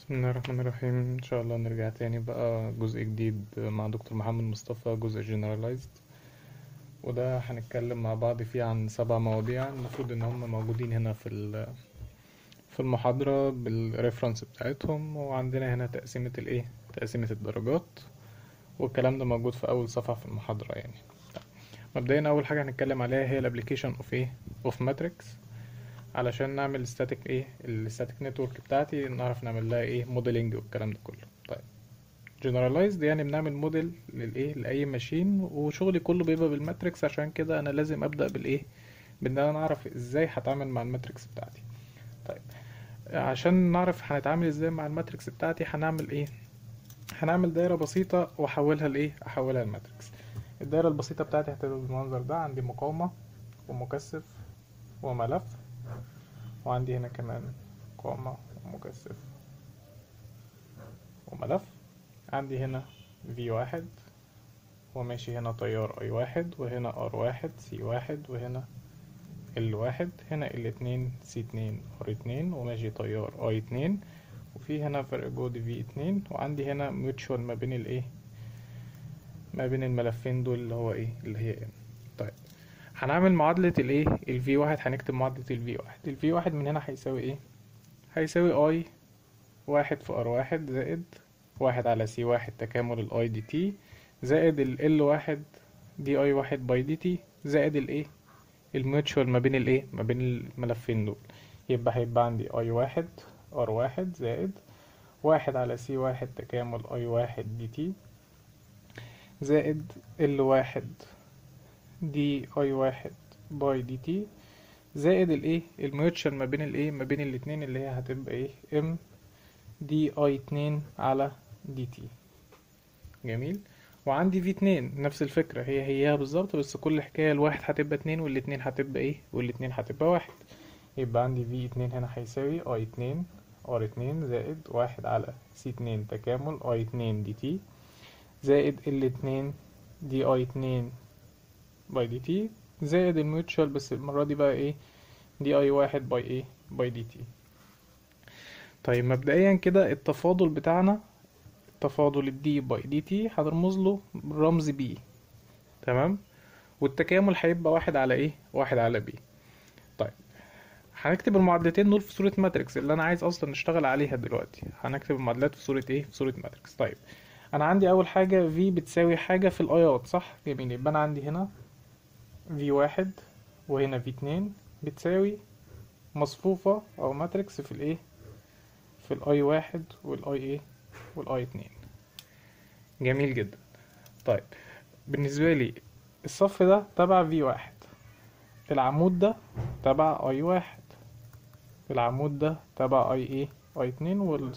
بسم الله الرحمن الرحيم ان شاء الله نرجع تاني بقى جزء جديد مع دكتور محمد مصطفى جزء generalized وده هنتكلم مع بعض فيه عن سبع مواضيع المفروض ان هم موجودين هنا في ال- في المحاضرة بالريفرنس بتاعتهم وعندنا هنا تقسيمة الايه تقسيمة الدرجات والكلام ده موجود في اول صفحة في المحاضرة يعني مبدئيا اول حاجة هنتكلم عليها هي الابليكيشن اوف ايه اوف ماتريكس علشان نعمل static ايه الستاتيك نتورك بتاعتي نعرف نعمل لها ايه موديلنج والكلام ده كله طيب generalized يعني بنعمل موديل للايه لاي ماشين وشغلي كله بيبقى بالماتريكس عشان كده انا لازم ابدا بالايه بان انا اعرف ازاي هتعامل مع الماتريكس بتاعتي طيب عشان نعرف هنتعامل ازاي مع الماتريكس بتاعتي هنعمل ايه هنعمل دايره بسيطه واحولها لايه احولها لماتريكس الدايره البسيطه بتاعتي هتبقى بالمنظر ده عندي مقاومه ومكثف وملف وعندي هنا كمان مقاومة ومكثف وملف عندي هنا في واحد وماشي هنا تيار اي واحد وهنا ار واحد سي واحد وهنا ال واحد هنا ال اتنين سي اتنين ار اتنين وماشي تيار اي اتنين وفي هنا فرق جهد في اتنين وعندي هنا ميوتشوال ما بين الايه ما بين الملفين دول اللي هو ايه اللي هي ام طيب هنعمل معادلة الايه ال V واحد هنكتب معادلة ال V واحد ال V واحد من هنا هيساوي ايه هيساوي I واحد في R واحد زائد واحد على C واحد تكامل ال I دي تي زائد ال L واحد دي I واحد باي دي تي زائد الايه الميوتشوال ما بين الايه ما بين الملفين دول يبقى هيبقى عندي I واحد R واحد زائد واحد على C واحد تكامل I واحد دي تي زائد L واحد دي اي واحد باي دي تي زائد الايه الميوتشال ما بين الايه ما بين الاتنين اللي هي هتبقى ايه ام دي اي اتنين على دي تي جميل وعندي في اتنين نفس الفكرة هي هي بالظبط بس كل حكاية الواحد هتبقى اتنين والاتنين هتبقى ايه والاتنين هتبقى واحد يبقى عندي في اتنين هنا هيساوي اي اتنين ار اتنين زائد واحد على سي اتنين تكامل اي اتنين دي تي زائد ال اتنين دي اي اتنين باي دي تي زائد الميوتشال بس المرة دي بقى ايه دي اي واحد باي ايه باي دي تي طيب مبدئيا كده التفاضل بتاعنا تفاضل الدي باي دي تي هنرمز له برمز بي تمام والتكامل هيبقى واحد على ايه واحد على بي طيب هنكتب المعادلتين دول في صورة ماتريكس اللي انا عايز اصلا نشتغل عليها دلوقتي هنكتب المعادلات في صورة ايه في صورة ماتريكس طيب انا عندي اول حاجة في بتساوي حاجة في الايات صح جميل يبقى انا عندي هنا في واحد وهنا في اتنين بتساوي مصفوفة أو ماتريكس في الإيه في الأي واحد والأي إيه والأي اتنين جميل جدا طيب بالنسبة لي الصف ده تبع في واحد العمود ده تبع أي واحد العمود ده تبع أي إيه أي اتنين وال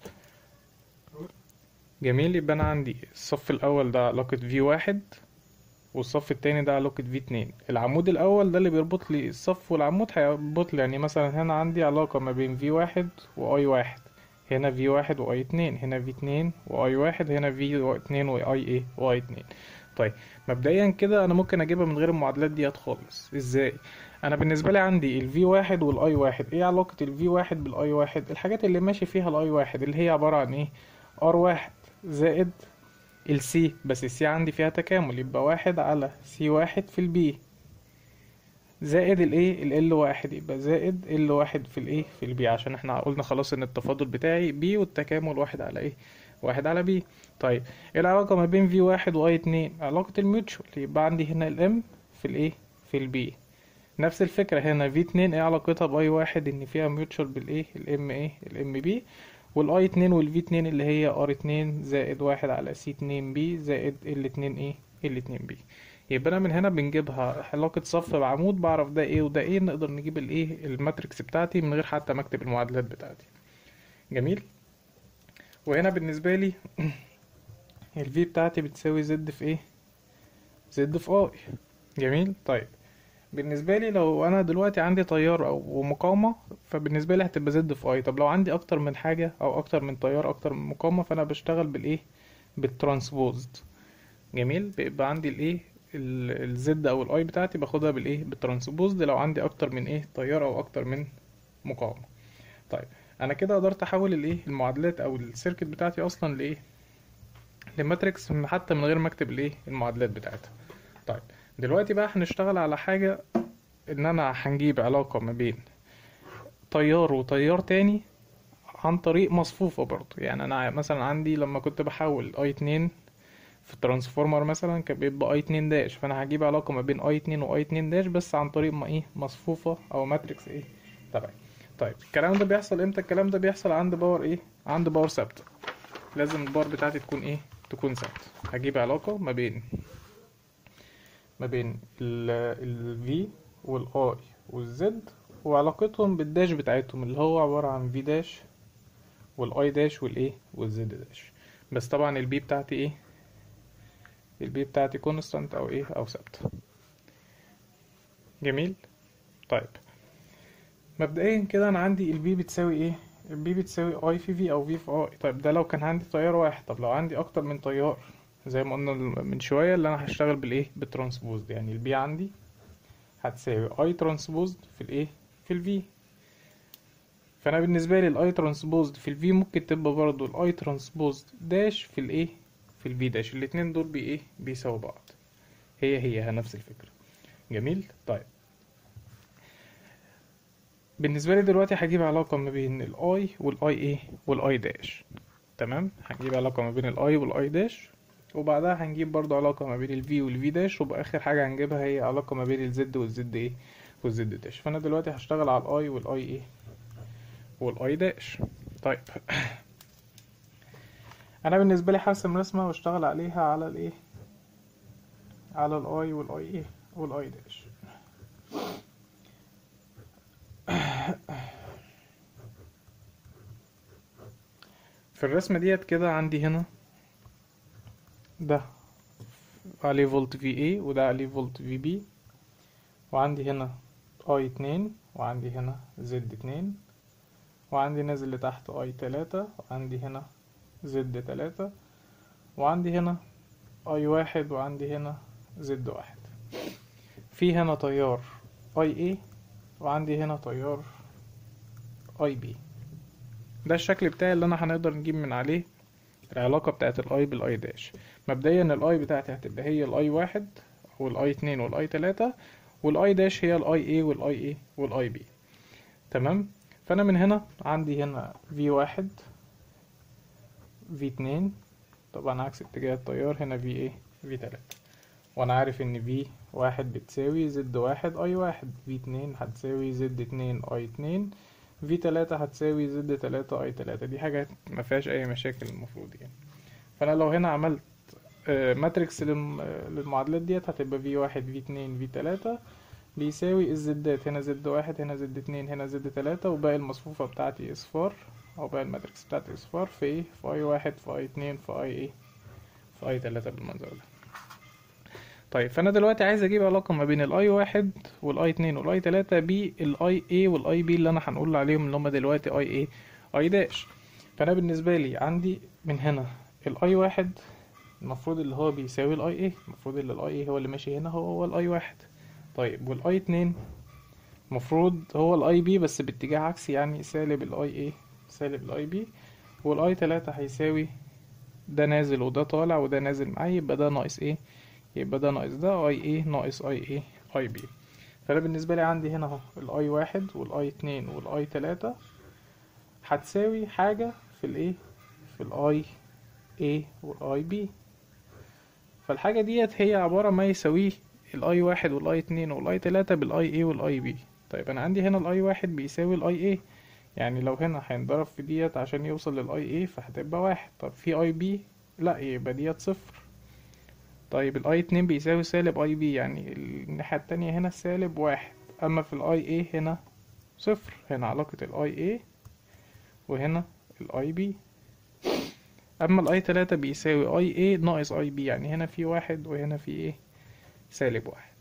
جميل يبقى أنا عندي الصف الأول ده علاقة في واحد والصف التاني ده علاقة في اتنين العمود الأول ده اللي بيربط لي الصف والعمود هيربط لي يعني مثلا هنا عندي علاقة ما بين في واحد وأي واحد هنا في واحد وأي اتنين هنا في اتنين وأي واحد هنا في اتنين وأي ايه وأي اتنين طيب مبدئيا كده أنا ممكن أجيبها من غير المعادلات ديت خالص ازاي أنا بالنسبة لي عندي ال V واحد وال I واحد ايه علاقة ال V واحد بال I واحد الحاجات اللي ماشي فيها ال I واحد اللي هي عبارة عن ايه R واحد زائد السي بس السي عندي فيها تكامل يبقى واحد على سي واحد في البي زائد الايه ال ال واحد يبقى زائد ال واحد في الايه في البي عشان احنا قلنا خلاص ان التفاضل بتاعي بي والتكامل واحد على ايه واحد على بي طيب ايه العلاقة ما بين في واحد واي اتنين علاقة الميوتشوال يبقى عندي هنا الام في الايه في البي نفس الفكرة هنا في اتنين ايه علاقتها باي واحد ان فيها ميوتشوال بالايه الام ايه الام بي والاي اتنين والفي اتنين اللي هي ار اتنين زائد واحد على سي اتنين بي زائد ال اتنين ايه ال اتنين بي يبقى انا من هنا بنجيبها علاقة صف بعمود بعرف ده ايه وده ايه نقدر نجيب الايه الماتريكس بتاعتي من غير حتى ما اكتب المعادلات بتاعتي جميل وهنا بالنسبة لي الفي بتاعتي بتساوي زد في ايه زد في اي جميل طيب بالنسبة لي لو أنا دلوقتي عندي تيار أو مقاومة فبالنسبة لي هتبقى زد في أي طب لو عندي أكتر من حاجة أو أكتر من تيار أكتر من مقاومة فأنا بشتغل بالإيه بالترانسبوزد جميل بيبقى عندي الإيه الزد أو الأي بتاعتي باخدها بالإيه بالترانسبوزد لو عندي أكتر من إيه تيار أو أكتر من مقاومة طيب انا كده قدرت احول الايه المعادلات او السيركت بتاعتي اصلا لايه لماتريكس حتى من غير ما اكتب الايه المعادلات بتاعتها طيب دلوقتي بقى هنشتغل على حاجة ان انا هنجيب علاقة ما بين تيار وتيار تاني عن طريق مصفوفة برضه يعني انا مثلا عندي لما كنت بحول اي اتنين في الترانسفورمر مثلا كان بيبقى اي اتنين داش فانا هجيب علاقة ما بين اي اتنين واي اتنين داش بس عن طريق ما ايه مصفوفة او ماتريكس ايه تبعي طيب الكلام ده بيحصل امتى الكلام ده بيحصل عند باور ايه عند باور ثابتة لازم الباور بتاعتي تكون ايه تكون ثابتة هجيب علاقة ما بين ما بين ال V وال I وال Z وعلاقتهم بالداش بتاعتهم اللي هو عبارة عن V داش وال I داش وال ايه وال Z داش بس طبعا ال B بتاعتي ايه ال B بتاعتي كونستانت او ايه او ثابتة جميل طيب مبدئيا كده انا عندي ال B بتساوي ايه ال B بتساوي I في V او V في I طيب ده لو كان عندي تيار واحد طب لو عندي اكتر من تيار زي ما قلنا من شوية اللي انا هشتغل بالايه بالترانسبوزد يعني البي عندي هتساوي اي ترانسبوزد في الايه في الفي فانا بالنسبة لي الاي ترانسبوزد في الفي ممكن تبقى برضو الاي ترانسبوزد داش في الايه في الفي داش الاتنين دول بي ايه بيساووا بعض هي هي نفس الفكرة جميل طيب بالنسبة لي دلوقتي هجيب علاقة ما بين الاي والاي ايه والاي داش تمام هنجيب علاقة ما بين الاي والاي داش وبعدها هنجيب برضو علاقة ما بين ال V وال V داش وبآخر حاجة هنجيبها هي علاقة ما بين ال Z وال Z ايه وال Z داش فأنا دلوقتي هشتغل على ال I وال I ايه وال I داش طيب أنا بالنسبة لي هرسم رسمة واشتغل عليها على الايه على ال I وال I ايه وال I داش في الرسمة ديت كده عندي هنا ده عليه فولت في اي وده عليه فولت في بي وعندي هنا اي اتنين وعندي هنا زد اتنين وعندي نازل لتحت اي تلاتة وعندي هنا زد تلاتة وعندي هنا اي واحد وعندي هنا زد واحد في هنا تيار اي اي وعندي هنا تيار اي بي ده الشكل بتاعي اللي انا هنقدر نجيب من عليه العلاقة بتاعت الاي بالاي داش مبدئيا الاي بتاعتي هتبقى هي الاي واحد والاي اتنين والاي تلاتة والاي داش هي الاي اي والاي اي والاي بي تمام فانا من هنا عندي هنا في واحد في اتنين طبعا عكس اتجاه التيار هنا في ايه في تلاتة وانا عارف ان في واحد بتساوي زد واحد اي واحد في اتنين هتساوي زد اتنين اي اتنين في تلاتة هتساوي زد تلاتة اي تلاتة دي حاجة مفيهاش اي مشاكل المفروض يعني فانا لو هنا عملت ماتريكس للمعادلات ديت هتبقى في واحد في اتنين في تلاتة بيساوي الزدات هنا زد واحد هنا زد اتنين هنا زد تلاتة وباقي المصفوفة بتاعتي اصفار او باقي الماتريكس بتاعتي اصفار في ايه في اي واحد في اي اتنين في اي ايه في اي تلاتة بالمنظر ده طيب فانا دلوقتي عايز اجيب علاقة ما بين الاي واحد والاي اتنين والاي تلاتة بالاي اي والاي بي اللي انا هنقول عليهم اللي هما دلوقتي اي اي اي داش فانا بالنسبة لي عندي من هنا الاي واحد المفروض اللي هو بيساوي الاي ايه المفروض اللي الاي ايه هو اللي ماشي هنا هو هو الاي واحد طيب والاي اتنين المفروض هو الاي بي بس باتجاه عكسي يعني سالب الاي ايه سالب الاي بي والاي تلاتة هيساوي ده نازل وده طالع وده نازل معايا يبقى ده ناقص ايه يبقى ده ناقص ده اي ايه ناقص اي ايه اي بي فانا بالنسبه لي عندي هنا اهو الاي واحد والاي اتنين والاي تلاتة هتساوي حاجه في الايه في الاي ايه والاي بي فالحاجه ديت هي عباره ما يساويه الاي واحد والاي اتنين والاي تلاتة بالاي ايه والاي بي طيب انا عندي هنا الاي واحد بيساوي الاي ايه يعني لو هنا هينضرب في ديت عشان يوصل للاي ايه فهتبقى واحد طب في اي بي لا يبقى ديت صفر طيب الاي اتنين بيساوي سالب اي بي يعني الناحية التانية هنا سالب واحد اما في الاي ايه هنا صفر هنا علاقة الاي ايه وهنا الاي بي اما الاي تلاتة بيساوي اي ايه ناقص اي بي يعني هنا في واحد وهنا في ايه سالب واحد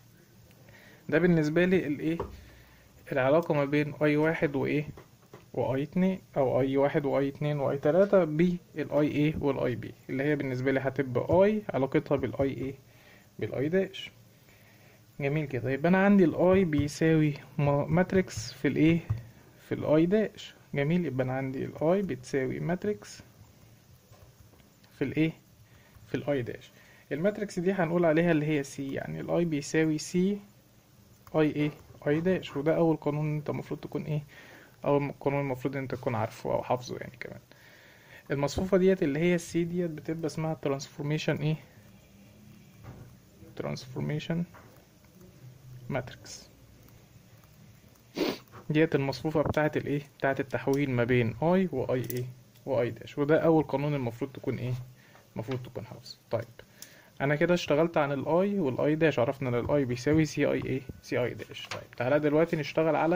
ده بالنسبة لي الايه العلاقة ما بين اي واحد وايه واي اتنين او اي واحد واي اتنين واي تلاتة بالاي ايه والاي بي اللي هي بالنسبة لي هتبقى اي علاقتها بالاي ايه بالاي داش جميل كده يبقى انا عندي الاي بيساوي ماتريكس في الايه في الاي داش جميل يبقى انا عندي الاي بتساوي ماتريكس في الايه في الاي داش الماتريكس دي هنقول عليها اللي هي سي يعني الاي بيساوي سي اي ايه اي داش وده اول قانون انت المفروض تكون ايه اول قانون المفروض انت تكون عارفه او حافظه يعني كمان المصفوفة ديت اللي هي السي ديت بتبقى اسمها ترانسفورميشن ايه ترانسفورميشن ماتريكس ديت المصفوفة بتاعت الايه بتاعت التحويل ما بين اي واي ايه واي داش وده اول قانون المفروض تكون ايه المفروض تكون حافظه طيب انا كده اشتغلت عن الاي والاي داش عرفنا ان الاي بيساوي سي اي ايه سي اي داش طيب تعالى دلوقتي نشتغل على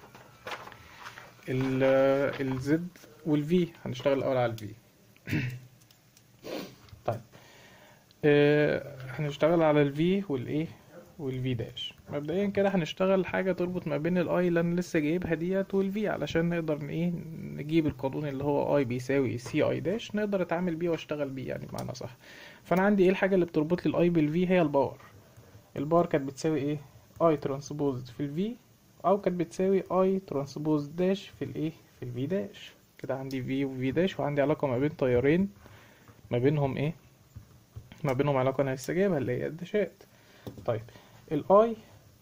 ال الزد والفي هنشتغل الاول على الفي طيب آه هنشتغل على الفي والايه والفي داش مبدئيا كده هنشتغل حاجه تربط ما بين الاي اللي انا لسه جايبها ديت والفي علشان نقدر ايه نجيب القانون اللي هو اي بيساوي سي اي داش نقدر اتعامل بيه واشتغل بيه يعني بمعنى صح فانا عندي ايه الحاجه اللي بتربط لي الاي بالفي هي الباور الباور كانت بتساوي ايه اي ترانسبوزد في الفي او كانت بتساوي اي ترانسبوز داش في الايه في الفي داش كده عندي في وفي داش وعندي علاقه ما بين تيارين ما بينهم ايه ما بينهم علاقه انا لسه جايبها اللي هي الداشات طيب الاي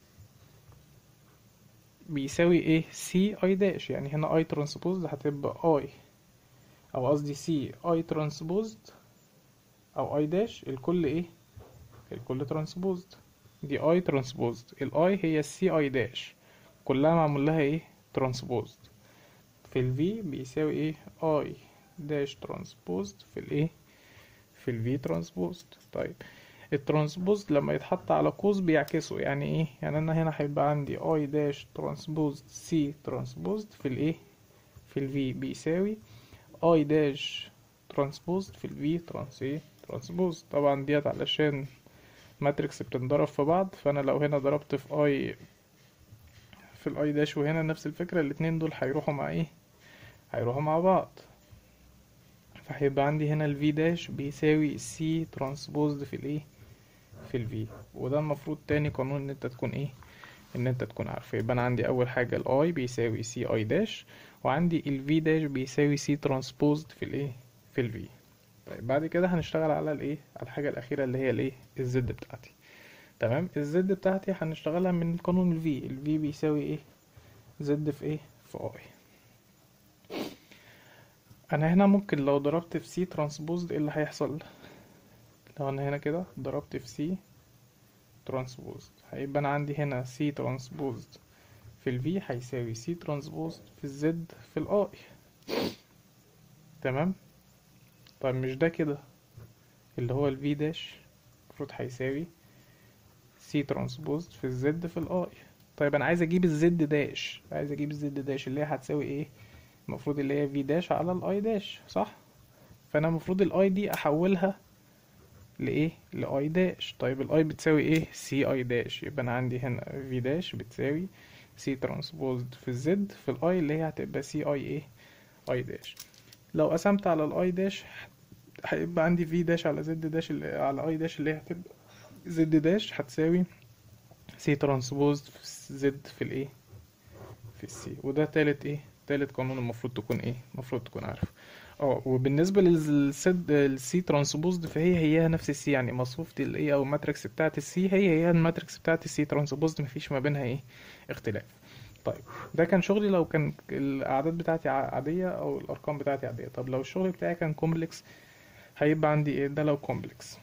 بيساوي ايه سي اي داش يعني هنا اي ترانسبوزد هتبقى اي او قصدي سي اي ترانسبوزد او اي داش الكل ايه الكل ترانسبوزد دي اي ترانسبوزد الاي هي السي اي داش كلها معمول لها ايه ترانسبوزد في الفي بيساوي ايه اي داش ترانسبوزد في الايه في الفي ترانسبوزد طيب الترانسبوزد لما يتحط على قوس بيعكسه يعني ايه يعني انا هنا هيبقى عندي اي داش ترانسبوزد سي ترانسبوزد في الايه في الفي بيساوي اي داش ترانسبوزد في الفي ترانس ايه ترانسبوزد طبعا ديت علشان ماتريكس بتنضرب في بعض فانا لو هنا ضربت في اي في الاي داش وهنا نفس الفكرة الاتنين دول هيروحوا مع ايه هيروحوا مع بعض فهيبقى عندي هنا الفي داش بيساوي سي ترانسبوزد في الايه في الفي وده المفروض تاني قانون ان انت تكون ايه ان انت تكون عارفه يبقى انا عندي اول حاجة الاي بيساوي سي اي داش وعندي الفي داش بيساوي سي ترانسبوزد في الايه في الفي طيب بعد كده هنشتغل على الايه على الحاجة الاخيرة اللي هي الايه الزد بتاعتي تمام الزد بتاعتي هنشتغلها من قانون الفي الفي بيساوي ايه زد في ايه في اي انا هنا ممكن لو ضربت في سي ترانسبوزد ايه اللي هيحصل لو انا هنا كده ضربت في سي ترانسبوزد هيبقى انا عندي هنا سي ترانسبوزد في الفي هيساوي سي ترانسبوزد في الزد في الاي تمام طيب مش ده كده اللي هو الفي داش المفروض هيساوي سي ترانسبوزد في الزد في الاي طيب انا عايز اجيب الزد داش عايز اجيب الزد داش اللي هي هتساوي ايه المفروض اللي هي في داش على الاي داش صح فانا المفروض الاي دي احولها لايه لاي داش طيب الاي بتساوي ايه سي اي داش يبقى انا عندي هنا في داش بتساوي سي ترانسبوزد في الزد في الاي اللي هي هتبقى سي اي ايه اي داش لو قسمت على الاي داش هيبقى عندي في داش على زد داش اللي على اي داش اللي هي هتبقى زد داش هتساوي سي ترانسبوزد في زد في الايه في السي وده تالت ايه تالت قانون المفروض تكون ايه المفروض تكون عارف اه وبالنسبه للسد السي ترانسبوزد فهي هي نفس السي يعني مصفوفه الايه او الماتريكس بتاعه السي هي هي الماتريكس بتاعه السي ترانسبوزد مفيش ما بينها ايه اختلاف طيب ده كان شغلي لو كان الاعداد بتاعتي عاديه او الارقام بتاعتي عاديه طب لو الشغل بتاعي كان كومبلكس هيبقى عندي ايه ده لو كومبلكس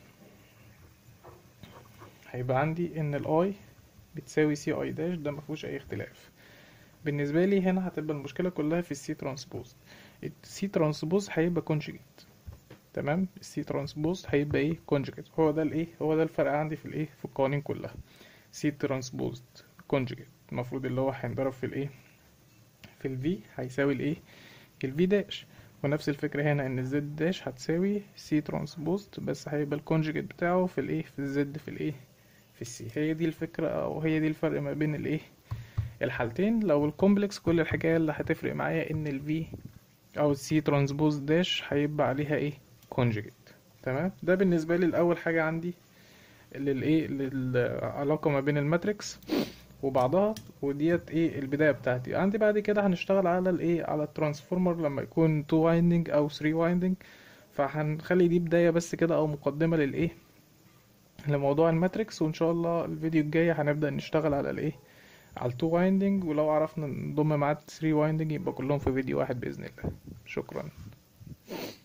هيبقى عندي ان الاي بتساوي سي اي داش ده مفيهوش اي اختلاف بالنسبه لي هنا هتبقى المشكله كلها في السي ترانسبوز السي ترانسبوز هيبقى كونجيجيت تمام السي ترانسبوز هيبقى ايه كونجيجيت هو ده الايه هو ده الفرق عندي في الايه في القوانين كلها سي ترانسبوز كونجيجيت المفروض اللي هو هينضرب في الايه في الفي هيساوي الايه الفي داش ونفس الفكرة هنا ان الزد داش هتساوي سي ترانسبوزد بس هيبقى الكونجيجيت بتاعه في الايه في الزد في الايه في السي هي دي الفكرة او هي دي الفرق ما بين الايه الحالتين لو الكومبلكس كل الحكاية اللي هتفرق معايا ان الفي او السي ترانسبوز داش هيبقى عليها ايه كونجيجيت تمام ده بالنسبة لي الاول حاجة عندي للايه للعلاقة ما بين الماتريكس وبعضها وديت ايه البدايه بتاعتي عندي بعد كده هنشتغل على الايه على الترانسفورمر لما يكون 2 وايندنج او 3 وايندنج فهنخلي دي بدايه بس كده او مقدمه للايه لموضوع الماتريكس وان شاء الله الفيديو الجاي هنبدا نشتغل على الايه على ال 2 وايندنج ولو عرفنا نضم معاه 3 وايندنج يبقى كلهم في فيديو واحد باذن الله شكرا